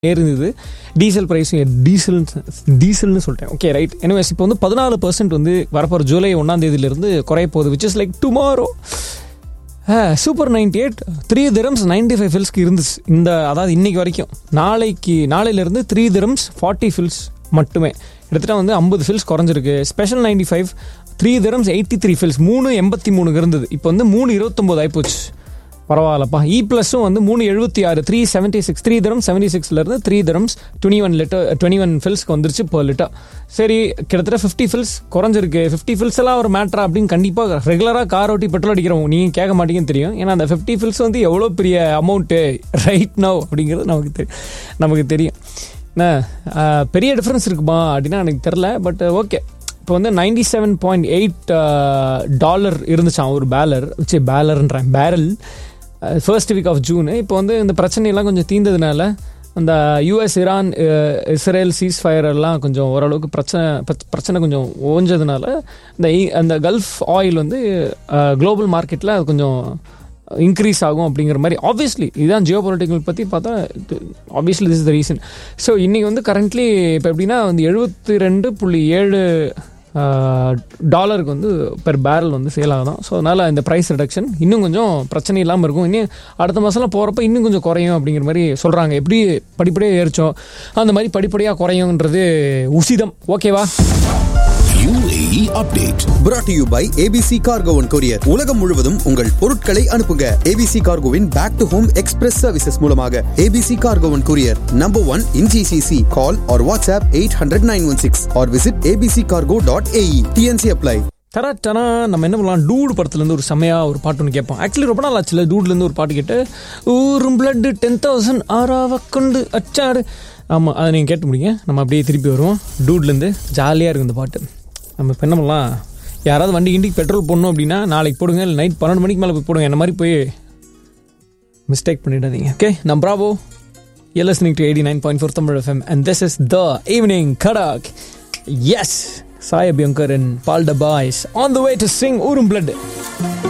ஏறுது diesel price diesel டீசல்னு சொல்லிட்டேன் okay right anyways இப்போ வந்து பதினாலு பர்சன்ட் வந்து வரப்போகிற ஜூலை ஒன்றாம் தேதியிலிருந்து குறைய போகுது which is like tomorrow super ninety eight three dirhams ninety five ஃபில்ஸ்க்கு இருந்துச்சு இந்த அதாவது இன்னைக்கு வரைக்கும் நாளைக்கு நாளையிலேருந்து த்ரீ திரம்ஸ் ஃபார்ட்டி ஃபில்ஸ் மட்டுமே கிட்டத்தட்ட வந்து ஐம்பது ஃபில்ஸ் குறைஞ்சிருக்கு special ninety five three dirhams eighty three fils மூணு எண்பத்தி மூணுக்கு இருந்தது இப்போ வந்து மூணு இருபத்தொம்போது ஆயிப்போச்சு பரவாயில்லப்பா இ ப்ளஸும் வந்து மூணு எழுபத்தி ஆறு three seventy six three dirham seventy சிக்ஸ்லேருந்து three dirhams twenty one litre twenty one ஃபில்ஸ்க்கு வந்துருச்சு per லிட்டர் சரி கிட்டத்தட்ட ஃபிஃப்டி ஃபில்ஸ் குறைஞ்சிருக்கு ஃபிஃப்டி ஃபில்ஸ் எல்லாம் ஒரு மேட்ரா அப்படின்னு கண்டிப்பாக ரெகுலராக கார் ஓட்டி பெட்ரோல் அடிக்கிறோம் நீங்கள் கேட்க மாட்டீங்கன்னு தெரியும் ஏன்னா அந்த ஃபிஃப்டி ஃபில்ஸ் வந்து எவ்வளோ பெரிய அமௌண்ட்டு ரைட் நவ் அப்படிங்கிறது நமக்கு தெரியும் நமக்கு தெரியும் என்ன ஆஹ், பெரிய டிஃப்ரென்ஸ் இருக்குமா அப்படின்னா எனக்கு தெரில பட் ஓகே இப்போ வந்து ninety seven point eight dollar இருந்துச்சான் ஒரு பேலர் சரி பேலர்ன்றேன் barrel first week of June இப்போ வந்து இந்த பிரச்சனையெல்லாம் கொஞ்சம் தீர்ந்ததுனால அந்த US Iran ah, Israel cease fire எல்லாம் கொஞ்சம் ஓரளவுக்கு பிரச்சனை பிரச்ச- பிரச்சனை கொஞ்சம் ஓஞ்சதுனால இந்த இ- அந்த கல்ஃப் ஆயில் வந்து குளோபல் மார்க்கெட்டில் அது கொஞ்சம் இன்க்ரீஸ் ஆகும் அப்படிங்கிற மாதிரி ஆப்வியஸ்லி இதுதான் ஜியோ பொலிட்டிக்கல் பற்றி பார்த்தா obviously this is the reason so இன்றைக்கி வந்து கரண்ட்லி இப்போ எப்படின்னா வந்து எழுபத்தி ரெண்டு புள்ளி ஏழு டாலருக்கு வந்து பெர் பேரல் வந்து சேல் ஆகுதான் ஸோ அதனால் இந்த ப்ரைஸ் ரிடக்ஷன் இன்னும் கொஞ்சம் பிரச்சனை இல்லாமல் இருக்கும் இன்னும் அடுத்த மாதம்லாம் போகிறப்ப இன்னும் கொஞ்சம் குறையும் அப்படிங்கிற மாதிரி சொல்கிறாங்க எப்படி படிப்படியாக ஏறிச்சோம் அந்த மாதிரி படிப்படியாக குறையுங்கிறது உசிதம் ஓகேவா UAE update. brought to you by ABC Cargo and Courier. உலகம் முழுவதும் உங்கள் பொருட்களை அனுப்புங்க ABC Cargoவின் back to home express services மூலமாக ABC Cargo and Courier number one in GCC. Call or WhatsApp 800-916 or visit abccargo.ae. TNC apply. தரட்டனா நம்ம என்ன பண்ணலாம் டூடு படத்துலேருந்து ஒரு செம்மையாக ஒரு பாட்டு ஒன்று கேட்போம் ஆக்சுவலி ரொம்ப நாள் ஆச்சுல டூட்லேருந்து ஒரு பாட்டு கேட்டு ஊரும் பிளட்டு டென் தௌசண்ட் ஆறாவ கொண்டு அச்சாடு ஆமாம் அதை நீங்கள் கேட்டு முடியுங்க நம்ம அப்படியே திருப்பி வருவோம் டூட்லேருந்து ஜாலியாக இருக்கும் இந்த பாட்டு நம்ம இப்போ என்ன பண்ணலாம் யாராவது வண்டி கிண்டிக்கு பெட்ரோல் போடணும் அப்படின்னா நாளைக்கு போடுங்க இல்லை நைட் பன்னெண்டு மணிக்கு மேலே போய் போடுங்க என்ன மாதிரி போய் மிஸ்டேக் பண்ணிடாதீங்க ஓகே நான் Bravo You're listening to 89.4 Tamil FM, and this is the evening Kadak. Yes, Sai Abhyankar and Paul Dabais on the way to sing Urum Blood.